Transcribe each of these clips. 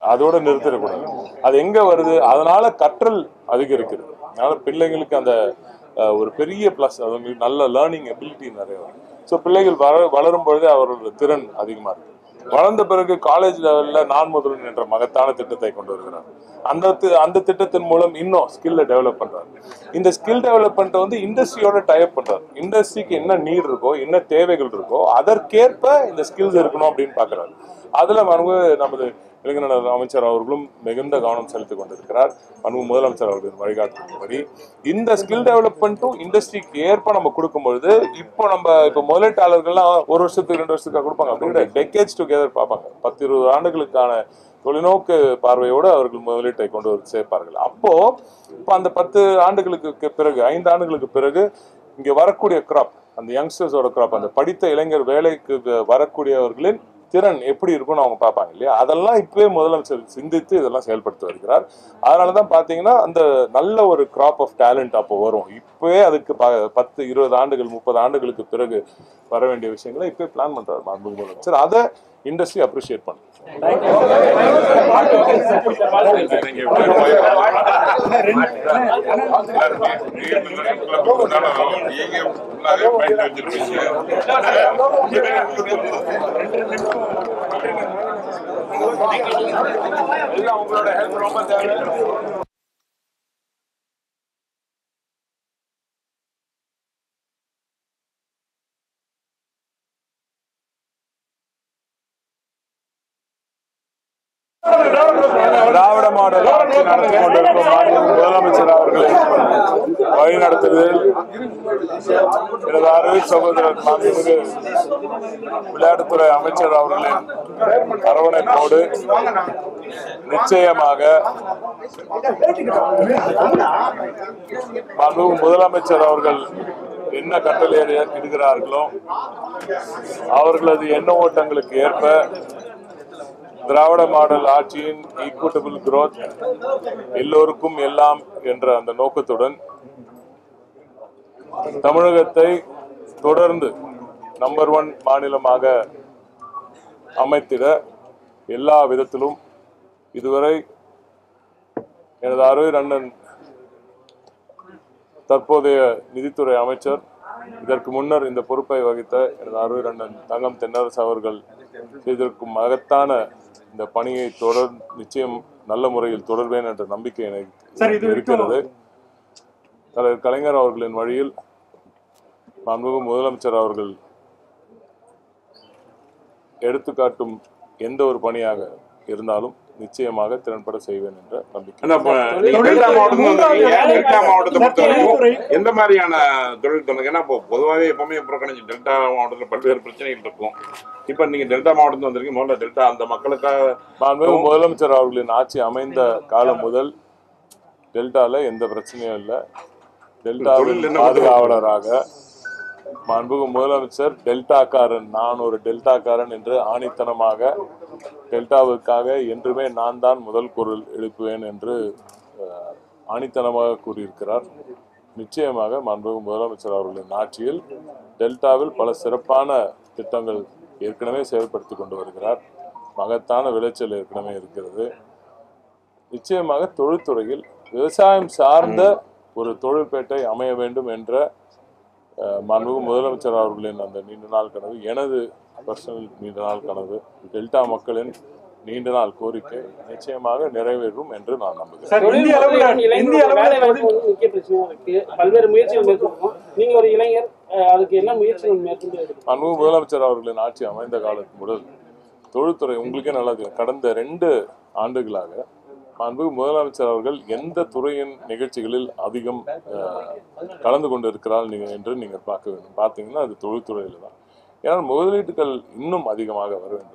அதோட நிறுத்திடக்கூடாது அது எங்க வருது அதனால கற்றல் அதிகரிக்கிறது அதனால பிள்ளைங்களுக்கு அந்த அஹ், ஒரு பெரிய ப்ளஸ் அவங்களுக்கு நல்ல லேர்னிங் எபிலிட்டி நிறைய வரும் ஸோ பிள்ளைகள் வள வளரும் பொழுதே அவர்களோட திறன் அதிகமாக இருக்கு வளர்ந்த பிறகு காலேஜ் லெவல்ல நான் முதல்வன் என்ற மகத்தான திட்டத்தை கொண்டு வருகிறார் அந்த தி- அந்த திட்டத்தின் மூலம் இன்னும் ஸ்கில்ல டெவலப் பண்றாரு இந்த ஸ்கில் டெவலப்மெண்ட் வந்து இண்டஸ்ட்ரியோட டைப் பண்றாரு இண்டஸ்ட்ரிக்கு என்ன நீட் இருக்கோ என்ன தேவைகள் இருக்கோ அதற்கேற்ப இந்த ஸ்கில்ஸ் இருக்கணும் அப்படின்னு பாக்குறாரு அதுல மனு நமது இளைஞர் நல அமைச்சர் அவர்களும் மிகுந்த கவனம் செலுத்திக் கொண்டிருக்கிறார் மனு முதலமைச்சர் அவர்களின் வழிகாட்டுபடி இந்த ஸ்கில் டெவலப்மெண்ட்டும் இண்டஸ்ட்ரிக்கு ஏற்ப நம்ம கொடுக்கும்பொழுது இப்போ நம்ம இப்போ முதலீட்டாளர்கள்லாம் ஒரு வருஷத்துக்கு ரெண்டு வருஷத்துக்கு கொடுப்பாங்க அப்படிங்கிற டெக்கேஜ் டுகெதர் பார்ப்பாங்க பத்து இருபது ஆண்டுகளுக்கான தொலைநோக்கு பார்வையோடு அவர்கள் முதலீட்டை கொண்டு வந்து சேர்ப்பார்கள் அப்போ இப்போ அந்த பத்து ஆண்டுகளுக்கு பிறகு ஐந்து ஆண்டுகளுக்கு பிறகு இங்க வரக்கூடிய கிராப் அந்த யங்ஸ்டர்ஸோட கிராப் அந்த படித்த இளைஞர் வேலைக்கு வ- வரக்கூடியவர்களின் திறன் எப்படி இருக்கும்னு அவங்க பார்ப்பாங்க இல்லையா அதெல்லாம் இப்பவே முதலமைச்சர் சிந்தித்து இதெல்லாம் செயல்படுத்தி வருகிறார் அதனால தான் பார்த்தீங்கன்னா அந்த நல்ல ஒரு கிராப் ஆஃப் டேலண்ட் அப்போ வரும் இப்பவே அதுக்கு ப- பத்து இருபது ஆண்டுகள் முப்பது ஆண்டுகளுக்கு பிறகு வர வேண்டிய விஷயங்களை இப்பவே பிளான் பண்றாரு மாண்புமிகு முதலமைச்சர் அதை இண்டஸ்ட்ரி அப்ரிஷியேட் பண்ணும் எல்லாம் உங்களோட ஹெல்ப் ரொம்ப தேவை திராவிட மாடல் ஆட்சி நடத்தி கொண்டிருக்கும் மாண்புமிகு முதலமைச்சர் அவர்களை வழிநடத்துவதில் எனது அருமை சகோதரர் மாண்புமிகு விளையாட்டுத்துறை அமைச்சர் அவர்களின் அரவணைப்போடு நிச்சயமாக மாண்புமிகு முதலமைச்சர் அவர்கள் என்ன கட்டளை இடுகிறார்களோ அவர்களது எண்ண ஓட்டங்களுக்கு ஏற்ப திராவிட மாடல் ஆட்சியின் ஈக்குவட்டபிள் growth எல்லோருக்கும் எல்லாம் என்ற அந்த நோக்கத்துடன் தமிழகத்தை தொடர்ந்து நம்பர் ஒன் மாநிலமாக அமைத்திட எல்லா விதத்திலும் இதுவரை எனது அருள் அண்ணன் தற்போதைய நிதித்துறை அமைச்சர் இதற்கு முன்னர் இந்த பொறுப்பை வகித்த எனது அருள் அண்ணன் தங்கம் தென்னரசு அவர்கள் செய்திருக்கும் மகத்தான இந்த பணியை தொடர் நிச்சயம் நல்ல முறையில் தொடர்வேன் என்ற நம்பிக்கை எனக்கு இருக்கிறது தலைவர் கலைஞர் அவர்களின் வழியில் மாண்புமிகு முதலமைச்சர் அவர்கள் எடுத்துக்காட்டும் எந்த ஒரு பணியாக இருந்தாலும் நிச்சயமாக திறன்பட செய்வேன் என்ற நம்பிக்கை ஆனா, இப்ப நீங்க டெல்டா மாவட்டத்துல வந்திருக்கீங்க. டெல்டா மாவட்டத்தை பொறுத்தவரைக்கும் எந்த மாதிரியான தொழில் தொடங்க ஏன்னா இப்போ பொதுவாகவே எப்பவுமே புறக்கணிச்சு டெல்டா மாவட்டத்தில் பல்வேறு பிரச்சனைகள் இருக்கும் இப்ப நீங்க டெல்டா மாவட்டத்தில் வந்திருக்கீங்க முதல்ல டெல்டா அந்த மக்களுக்காக மாண்புமிகு முதலமைச்சர் அவர்களின் ஆட்சி அமைந்த காலம் முதல் டெல்டால எந்த பிரச்சனையும் இல்லை டெல்டாவின் தொழில் என்ன பாதுகாவலராக மாண்புமிகு முதலமைச்சர் டெல்டாக்காரன் நான் ஒரு டெல்டாக்காரன் என்று ஆணித்தனமாக டெல்டாவுக்காக என்றுமே நான் தான் முதல் குரல் எழுப்புவேன் என்று அஹ், ஆணித்தனமாக கூறியிருக்கிறார் நிச்சயமாக மாண்புமிகு முதலமைச்சர் அவர்களின் ஆட்சியில் டெல்டாவில் பல சிறப்பான திட்டங்கள் ஏற்கனவே செயல்படுத்தி கொண்டு வருகிறார் மகத்தான விளைச்சல் ஏற்கனவே இருக்கிறது நிச்சயமாக தொழில்துறையில் விவசாயம் சார்ந்த ஒரு தொழில்பேட்டை அமைய வேண்டும் என்ற அஹ், மாண்புமிகு முதலமைச்சர் அவர்களின் அந்த நீண்ட நாள் கனவு எனது பர்சனல் நீண்ட நாள் கனவு டெல்டா மக்களின் நீண்ட நாள் கோரிக்கை நிச்சயமாக நிறைவேறும் என்று நான் நம்புகிறேன் சார் தொழில் இந்திய அளவில் முறையில் இந்திய இளைஞர்களோட வேலை அளவில் வாய்ப்பு வந்து முக்கிய பிரச்சனையா இருக்கு பல்வேறு முயற்சிகள் மேற்கொள்ளும் நீங்க ஒரு இளைஞர் அஹ், அதுக்கு என்ன முயற்சிகள் மேற்கொண்டு எடுக்கணும்? மாண்புமிகு முதலமைச்சர் அவர்களின் ஆட்சி அமைந்த காலத்து முதல் தொழில்துறை உங்களுக்கே நல்லா தெரியும் கடந்த ரெண்டு ஆண்டுகளாக மாண்புமிகு முதலமைச்சர் அவர்கள் எந்த துறையின் நிகழ்ச்சிகளில் அதிகம் அஹ், கலந்து கொண்டு இருக்கிறார் நீங்க என்று நீங்கள் பார்க்க வேண்டும் பார்த்தீங்கன்னா அது தொழில்துறையில் தான் ஏன்னா முதலீட்டுகள் இன்னும் அதிகமாக வர வேண்டும்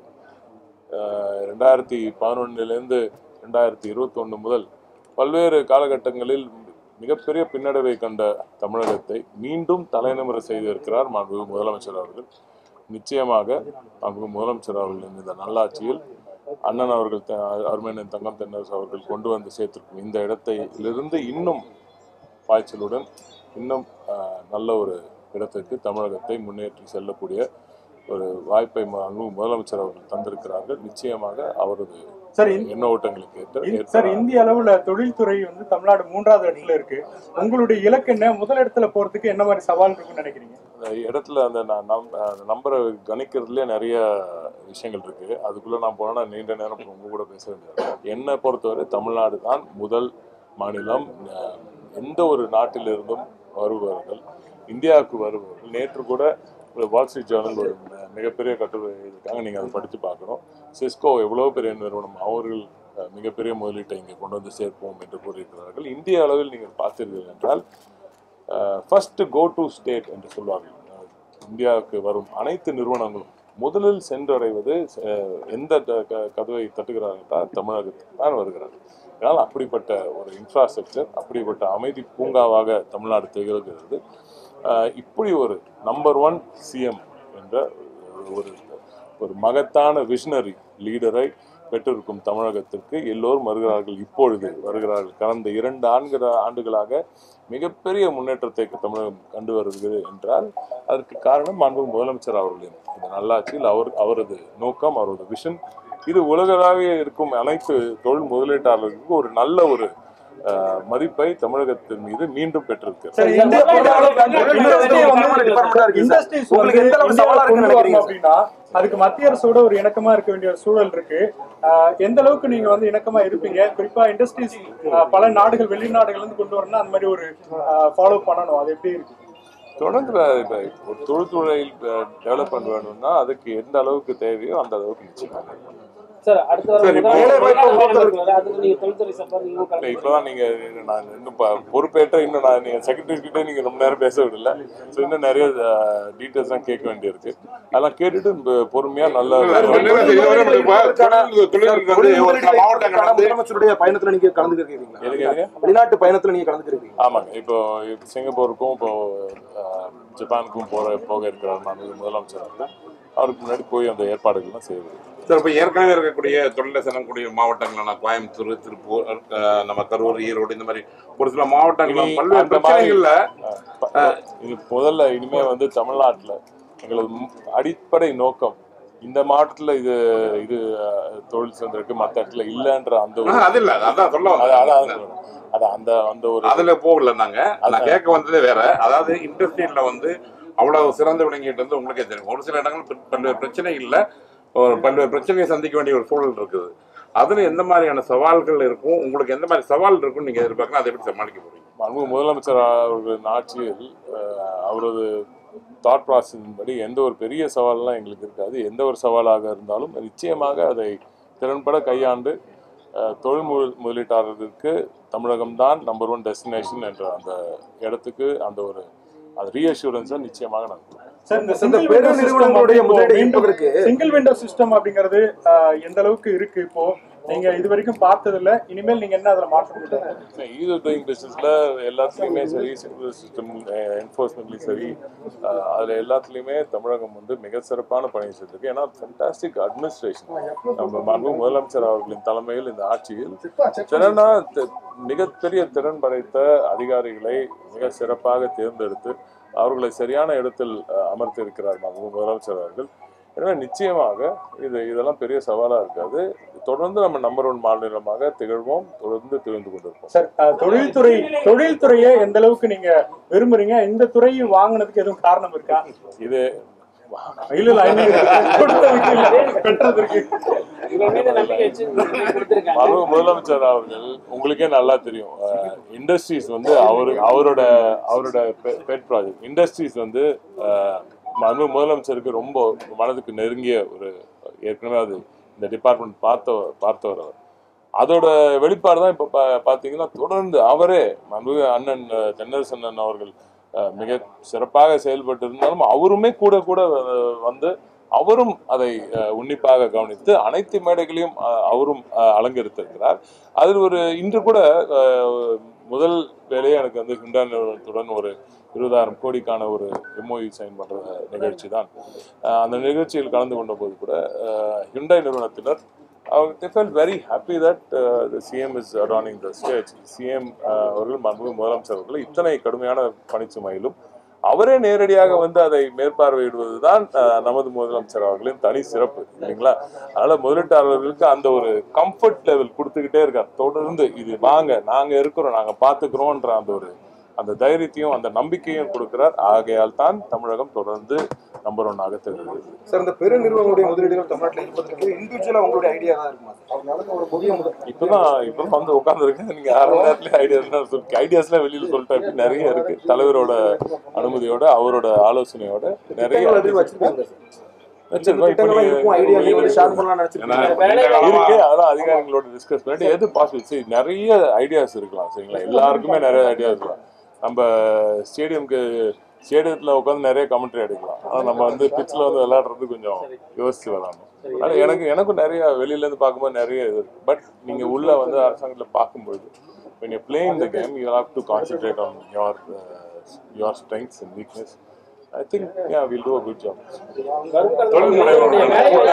அஹ், ரெண்டாயிரத்தி பதினொன்னிலிருந்து ரெண்டாயிரத்தி இருபத்தொன்று முதல் பல்வேறு காலகட்டங்களில் மிகப்பெரிய பின்னடைவை கண்ட தமிழகத்தை மீண்டும் தலைநிமிர செய்திருக்கிறார் மாண்புமிகு முதலமைச்சர் அவர்கள் நிச்சயமாக மாண்புமிகு முதலமைச்சர் அவர்களின் இந்த நல்லாட்சியில் அண்ணன் அவர்கள் த- அருமையண்ணன் தங்கம் தென்னரசு அவர்கள் கொண்டு வந்து சேர்த்திருக்கும் இந்த இடத்திலிருந்து இன்னும் பாய்ச்சலுடன் இன்னும் ஆஹ், நல்ல ஒரு இடத்திற்கு தமிழகத்தை முன்னேற்றி செல்லக்கூடிய ஒரு வாய்ப்பை மாண்புமிகு முதலமைச்சர் அவர்கள் தந்திருக்கிறார்கள் நிச்சயமாக அவரது சார் இந்த- எண்ண ஓட்டங்களுக்கு ஏற்ற- இந்த- ஏற்ப- சார் இந்திய அளவுல தொழில்துறை வந்து தமிழ்நாடு மூன்றாவது இடத்துல இருக்கு உங்களுடைய இலக்கு என்ன முதல் இடத்துல போறதுக்கு என்ன மாதிரி சவால் இருக்குன்னு நினைக்கிறீங்க அந்த இடத்துல அந்த ந- நம்- அந்த நம்பரை கணிக்கிறதுலே நிறைய விஷயங்கள் இருக்கு அதுக்குள்ள நான் போனா நீண்ட நேரம் உங்க கூட பேச வேண்டியது என்னை பொறுத்தவரை தமிழ்நாடு தான் முதல் மாநிலம் அஹ், எந்த ஒரு நாட்டிலிருந்தும் வருபவர்கள் இந்தியாவுக்கு வருபவர்கள் நேற்று கூட ஒரு வால் ஸ்ட்ரீட் ஜேர்னல் ஒரு ம- மிகப்பெரிய கட்டுரை எழுதியிருக்காங்க நீங்க அதை படித்து பார்க்கணும் சிஸ்கோ எவ்வளவு பெரிய நிறுவனம் அவர்கள் அஹ், மிகப்பெரிய முதலீட்டை இங்கே கொண்டு வந்து சேர்ப்போம் என்று கூறியிருக்கிறார்கள் இந்திய அளவில் நீங்கள் பார்த்தீர்கள் என்றால் ஃபர்ஸ்ட் கோ டு ஸ்டேட் என்று சொல்வார்கள் அஹ், இந்தியாவுக்கு வரும் அனைத்து நிறுவனங்களும் முதலில் சென்றடைவது அஹ், எந்த த- க- கதவை தட்டுகிறார்கள் தான் தமிழகத்துக்கு தான் வருகிறார்கள் அதனால் அப்படிப்பட்ட ஒரு இன்ஃப்ராஸ்ட்ரக்சர் அப்படிப்பட்ட அமைதி பூங்காவாக தமிழ்நாடு திகழ்கிறது அஹ், இப்படி ஒரு நம்பர் ஒன் சிஎம் என்ற ஒரு ஒரு மகத்தான விஷனரி லீடரை பெற்றிருக்கும் தமிழகத்திற்கு எல்லோரும் வருகிறார்கள் இப்பொழுது வருகிறார்கள் கடந்த இரண்டு ஆண்கிற ஆண்டுகளாக மிகப்பெரிய முன்னேற்றத்தை தமிழகம் கண்டு வருகிறது என்றால் அதற்கு காரணம் மாண்பு முதலமைச்சர் அவர்களின் இந்த நல்லாட்சியில் அவர் அவரது நோக்கம் அவரது விஷன் இது உலகளாவிய இருக்கும் அனைத்து தொழில் முதலீட்டாளர்களுக்கும் ஒரு நல்ல ஒரு அஹ், மதிப்பை தமிழகத்தின் மீது மீண்டும் பெற்றிருக்கிறது சார் சார், இந்திய முதலாளி இண்டஸ்ட்ரீஸ் உங்களுக்கு எந்த அளவுக்கு சவாலா இருக்குன்னு நினைக்கிறீங்க சார்? அப்படின்னா அதுக்கு மத்திய அரசோட ஒரு இணக்கமா இருக்க வேண்டிய ஒரு சூழல் இருக்கு ஆஹ் எந்த அளவுக்கு நீங்க வந்து இணக்கமா இருப்பீங்க குறிப்பா இண்டஸ்ட்ரீஸ் பல நாடுகள் வெளிநாடுகள்ல இருந்து கொண்டு வரணும்னா அந்த மாதிரி ஒரு ஃபாலோ பண்ணணும் அது எப்படி இருக்கு தொடங்குற இப்ப ஒரு தொழில்துறையில் டெவலப்மெண்ட் வேணும்னா அதுக்கு எந்த அளவுக்கு தேவையோ அந்த அளவுக்கு நிச்சயமாக சார் அடுத்த வாரம் சரி, இப்போ முதலாளி வேலைவாய்ப்பு முதலாளி பொறுத்தவரை- இருக்குல்ல, அதுக்கு நீங்க தொழில்துறை சார்பாக நீங்களும் இல்ல, கலந்து இப்பதான் நீங்க நான் இன்னும் ப- பொறுப்பேற்ற இன்னும் நான் நீங்க செக்ரட்டரி கிட்ட நீங்க ரொம்ப நேரம் பேச விடல ஸோ இன்னும் நிறைய டீட்டெயில்ஸ் தான் கேட்க வேண்டியிருக்கு அதெல்லாம் கேட்டுட்டு இந்த பொறுமையா நல்ல சார், இப்ப என்ன சார், இதுவரை நம்ம இப்ப தொழில் தொழிலுக்கு வந்து ஒரு சில மாவட்டங்கள் முதலீடுகளுக்கான வந்து முதலமைச்சருடைய பயணத்துல நீங்க கலந்துக்கிறீங்களா எதுக்கு எதுக்கு வெளிநாட்டு பயணத்துல நீங்க கலந்துக்கிறீங்க ஆமாங்க இப்போ இப்போ சிங்கப்பூருக்கும் இப்போ அஹ், ஜப்பானுக்கும் போற போக இருக்கிறார் நான் முதலமைச்சர் அவர்கள். அவருக்கு முன்னாடி போய் அந்த ஏற்பாடுகள்லாம் செய்வது சார் இப்ப ஏற்கனவே இருக்கக்கூடிய தொழில செல்லக்கூடிய மாவட்டங்களான கோயம்புத்தூர் திருப்பூர் அஹ், நம்ம கரூர் ஈரோடு இந்த மாதிரி ஒரு சில மாவட்டங்கள் இனி பல்வேறு அந்த மாதிரி- பிரச்சனைகள்ல அஹ், இது முதல்ல இனிமே வந்து தமிழ்நாட்டுல எங்களது மு- அடிப்படை நோக்கம் இந்த மாவட்டத்துல இது இது அஹ், தொழில் சேர்ந்திருக்கு மற்ற இடத்துல இல்லைன்ற அந்த ஒரு ஆஹ், அது இல்ல அதான் சொல்ல அது- அதான் வந்தேன். அது- அது அந்த அந்த ஒரு அதுல போகல நாங்க நான் கேட்க வந்ததே வேற அதாவது இண்டஸ்ட்ரியில வந்து அவ்வளவு சிறந்து விளங்கிட்டு இருந்து உங்களுக்கே தெரியும் ஒரு சில இடங்கள் பல்- பல்வேறு பிரச்சனைகள்ல ஒரு பல்வேறு பிரச்சனையை சந்திக்க வேண்டிய ஒரு சூழல் இருக்குது அதுல எந்த மாதிரியான சவால்கள் இருக்கும் உங்களுக்கு எந்த மாதிரி சவால் இருக்கும் நீங்க எதிர்பார்க்கலாம் அதை எப்படி சமாளிக்க போறீங்க மாண்பு முதலமைச்சர் அவர்களின் ஆட்சியில் அஹ், அவரது தாட் ப்ராசஸின் படி எந்த ஒரு பெரிய சவால்லாம் எங்களுக்கு இருக்காது எந்த ஒரு சவாலாக இருந்தாலும் நிச்சயமாக அதை திறன்பட கையாண்டு அஹ், தொழில் முதல் முதலீட்டாளர்களுக்கு தமிழகம்தான் நம்பர் ஒன் டெஸ்டினேஷன் என்ற அந்த இடத்துக்கு அந்த ஒரு அந்த ரீஅஷூரன்ஸை நிச்சயமாக நான் கொடுப்பேன். சார் இந்த இந்த சிங்கிள் பெரு விண்டோ நிறுவனங்களுடைய முதலீடு ஈர்ப்பதற்கு சிங்கிள் விண்டோ சிஸ்டம் அப்படிங்கிறது ஆஹ் எந்த அளவுக்கு இருக்கு இப்போ நீங்க இது வரைக்கும் பார்த்தது இல்ல இனிமேல் நீங்க என்ன அதுல மாற்றம் கொண்டு வரீங்க? ஈஸ் டூயிங் பிஸ்னஸ்ல எல்லாத்துலேயுமே சரி சிவில் சிஸ்டம் என்ஃபோர்ஸ்மெண்ட்லையும் சரி அஹ், அதுல எல்லாத்துலேயுமே தமிழகம் வந்து மிக சிறப்பான பணி செஞ்சிருக்கு ஏன்னா ஃபென்டாஸ்டிக் அட்மினிஸ்ட்ரேஷன் நம்ம மாண்பு முதலமைச்சர் அவர்களின் தலைமையில் இந்த ஆட்சியில் திறனா தி- மிகப்பெரிய திறன் படைத்த அதிகாரிகளை மிக சிறப்பாக தேர்ந்தெடுத்து அவர்களை சரியான இடத்தில் அஹ், அமர்த்தி இருக்கிறார் மாண்பு முதலமைச்சர் அவர்கள் எனவே நிச்சயமாக இது இதெல்லாம் பெரிய சவாலா இருக்காது தொடர்ந்து நம்ம நம்பர் ஒன் மாநிலமாக திகழ்வோம் தொடர்ந்து திகழ்ந்து கொண்டிருப்போம் சார் ஆஹ் தொழில்துறை தொழில்துறையை எந்த அளவுக்கு நீங்க விரும்புறீங்க இந்த துறையை வாங்குனதுக்கு எதுவும் காரணம் இருக்கா இது இல்ல இல்ல I mean, கொடுத்ததுக்கு இல்ல, பெற்றதற்கு உங்க மீது நம்பிக்கை வச்சு உங்களுக்கு கொடுத்திருக்காங்க மறு முதலமைச்சர் அவர்கள் உங்களுக்கே நல்லா தெரியும் இண்டஸ்ட்ரீஸ் வந்து அவரு அவரோட அவரோட பெட் ப்ராஜெக்ட் இண்டஸ்ட்ரீஸ் வந்து அஹ், மறு முதலமைச்சருக்கு ரொம்ப மனதுக்கு நெருங்கிய ஒரு ஏற்கனவே அது இந்த டிபார்ட்மெண்ட் பார்த்த பார்த்தவர் அவர் அதோட வெளிப்பாடு தான் இப்போ பா பார்த்தீங்கன்னா தொடர்ந்து அவரே மனு அண்ணன் அஹ், தென்னரசன் அவர்கள் அஹ், மிக சிறப்பாக செயல்பட்டு இருந்தாலும் அவருமே கூட கூட அஹ், வந்து அவரும் அதை அஹ், உன்னிப்பாக கவனித்து அனைத்து மேடைகளையும் அஹ், அவரும் அஹ், அலங்கரித்திருக்கிறார் அதில் ஒரு இன்று கூட அஹ், முதல் வேலையே எனக்கு வந்து ஹிண்டா நிறுவனத்துடன் ஒரு இருபதாயிரம் கோடிக்கான ஒரு எம்ஓஇ சைன் பண்ற நிகழ்ச்சி தான் அஹ், அந்த நிகழ்ச்சியில் கலந்து கொண்ட போது கூட ஹிண்டாய் நிறுவனத்தினர் அவங்க they felt very happy that uh, the CM is adorning the stage. CM uh, அவர்கள் மாண்புமிகு முதலமைச்சர் அவர்கள் இத்தனை கடுமையான பணிச்சுமையிலும் அவரே நேரடியாக வந்து அதை மேற்பார்வையிடுவதுதான் அஹ், நமது முதலமைச்சர் அவர்களின் தனி சிறப்பு இல்லைங்களா அதனால முதலீட்டாளர்களுக்கு அந்த ஒரு கம்ஃபர்ட் லெவல் கொடுத்துக்கிட்டே இருக்கார் தொடர்ந்து இது வாங்க நாங்க இருக்கிறோம் நாங்க பாத்துக்கிறோம்ன்ற அந்த ஒரு அந்த தைரியத்தையும் அந்த நம்பிக்கையும் கொடுக்கிறார் ஆகையால் தான் தமிழகம் தொடர்ந்து நம்பர் ஒன்னாக தெரிகிறது சார் இந்த பெரு நிறுவனங்களுடைய முதலீடுகள் தமிழ்நாட்டில் இருப்பதற்கு இண்டிவிஜுவலா உங்களுடைய ஐடியா தான் இருக்குமா சார் ஒரு புதிய முதல் இப்பதான் இப்ப வந்து உட்காந்துருக்கேன் நீங்க அரை மணி நேரத்துல ஐடியாஸ் சொல்லி ஐடியாஸ்லாம் வெளியில சொல்லிட்டேன் இப்ப நிறைய இருக்கு தலைவரோட அனுமதியோட அவரோட ஆலோசனையோட நிறைய திட்டங்கள் எதுவும் வச்சிருக்காங்க சார் வச்சிருக்கோம். இப்ப திட்டங்கள்லாம் நீங்க- இருக்கும் ஐடியா நீங்க ஷேர் பண்ணலாம் ஏன்னா நினைச்சிருக்கீங்க இப்ப நீண்ட காலமா இருக்கு அதெல்லாம் அதிகாரிகளோட டிஸ்கஸ் பண்ணிட்டு எது பாசிபிள் சரி நிறைய ஐடியாஸ் இருக்கலாம் சரிங்களா எல்லாருக்குமே நிறைய ஐடியாஸ் இருக்கலாம் நம்ம ஸ்டேடியம்க்கு ஸ்டேடியத்துல உட்காந்து நிறைய கமெண்ட்ரி எடுக்கலாம் ஆனா நம்ம வந்து பிச்சில் வந்து விளையாடுறது கொஞ்சம் யோசிச்சு விளாடணும் ஆனா எனக்கு எனக்கும் நிறைய வெளியில இருந்து பார்க்கும்போது நிறைய இது இருக்கு பட் நீங்க உள்ள வந்து அரசாங்கத்துல பார்க்கும்போது when you're playing the game you have to concentrate on your uh, your strengths and weakness I think yeah we'll do a good job வரும் காலங்களில்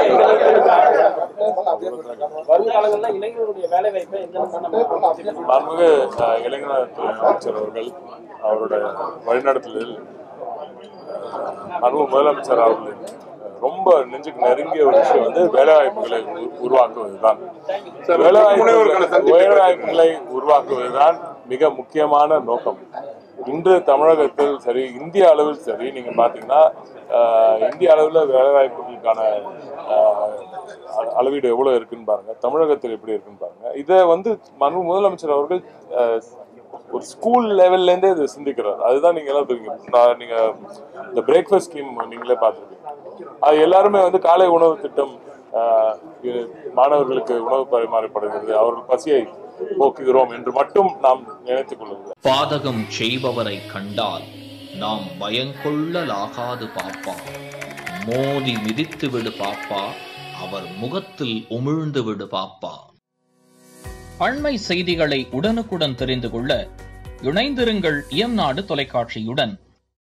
வரும் காலங்களில் இளைஞர்களுடைய வேலை வாய்ப்பை எந்த அளவுக்கு நம்ம மாண்புமிகு அஹ், இளைஞர் துறை அமைச்சர் அவர்கள் அவருடைய வழிநடத்தலில் அஹ், அன்பு முதலமைச்சர் அவர்களின் ரொம்ப நெஞ்சுக்கு நெருங்கிய ஒரு விஷயம் வந்து வேலைவாய்ப்புகளை உரு- உருவாக்குவதுதான் சார், வேலைவாய்ப்புகளை முனைவோருக்கான சந்திப்பு வேலைவாய்ப்புகளை உருவாக்குவதுதான் மிக முக்கியமான நோக்கம் இன்று தமிழகத்தில் சரி இந்திய அளவில் சரி நீங்க பாத்தீங்கன்னா அஹ், இந்திய அளவில் வேலைவாய்ப்புகளுக்கான அஹ், அ- அளவீடு எவ்வளவு இருக்குன்னு பாருங்க தமிழகத்தில் எப்படி இருக்குன்னு பாருங்க இதை வந்து மனு முதலமைச்சர் அவர்கள் அஹ், ஒரு ஸ்கூல் லெவல்ல இருந்தே இதை சிந்திக்கிறார் அதுதான் நீங்க எல்லாம் தெரியுங்க நான் நீங்க இந்த பிரேக்ஃபாஸ்ட் ஸ்கீம் நீங்களே பார்த்துருப்பீங்க அது எல்லாருமே வந்து காலை உணவு திட்டம் ஆஹ், இது மாணவர்களுக்கு உணவு பரிமாறப்படுகிறது அவர்கள் பசியை போக்குகிறோம் என்று மட்டும் நாம் நினைத்துக் கொள்ளுங்கள் பாதகம் செய்பவரை கண்டால் நாம் பயங்கொள்ளலாகாது பாப்பா மோதி மிதித்து விடு பாப்பா அவர் முகத்தில் உமிழ்ந்து விடு பாப்பா அண்மை செய்திகளை உடனுக்குடன் தெரிந்து கொள்ள இணைந்திருங்கள் இயம்நாடு தொலைக்காட்சியுடன்